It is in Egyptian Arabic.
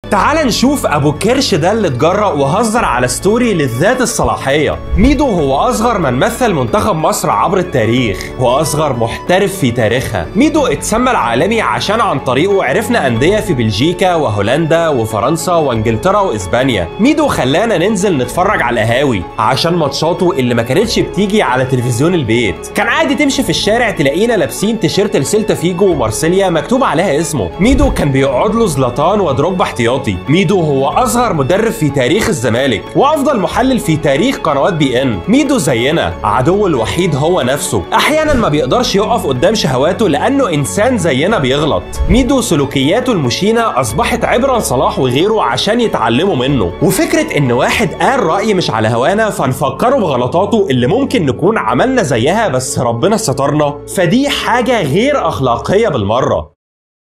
تعال نشوف ابو كرش ده اللي اتجرأ وهزر على ستوري للذات الصلاحيه ميدو هو اصغر من مثل منتخب مصر عبر التاريخ واصغر محترف في تاريخها ميدو اتسمى العالمي عشان عن طريقه عرفنا انديه في بلجيكا وهولندا وفرنسا وانجلترا واسبانيا ميدو خلانا ننزل نتفرج على القهاوي عشان ماتشاته اللي ما كانتش بتيجي على تلفزيون البيت كان عادي تمشي في الشارع تلاقينا لابسين تيشيرت لسيلتا فيجو ومارسيليا مكتوب عليها اسمه ميدو كان بيقعد له زلطان ودروجبا احتياطي ميدو هو اصغر مدرب في تاريخ الزمالك وافضل محلل في تاريخ قنوات بي ان ميدو زينا عدوه الوحيد هو نفسه احيانا ما بيقدرش يقف قدام شهواته لانه انسان زينا بيغلط ميدو سلوكياته المشينه اصبحت عبره لصلاح وغيره عشان يتعلموا منه وفكره ان واحد قال راي مش على هوانا فنفكره بغلطاته اللي ممكن نكون عملنا زيها بس ربنا سترنا فدي حاجه غير اخلاقيه بالمره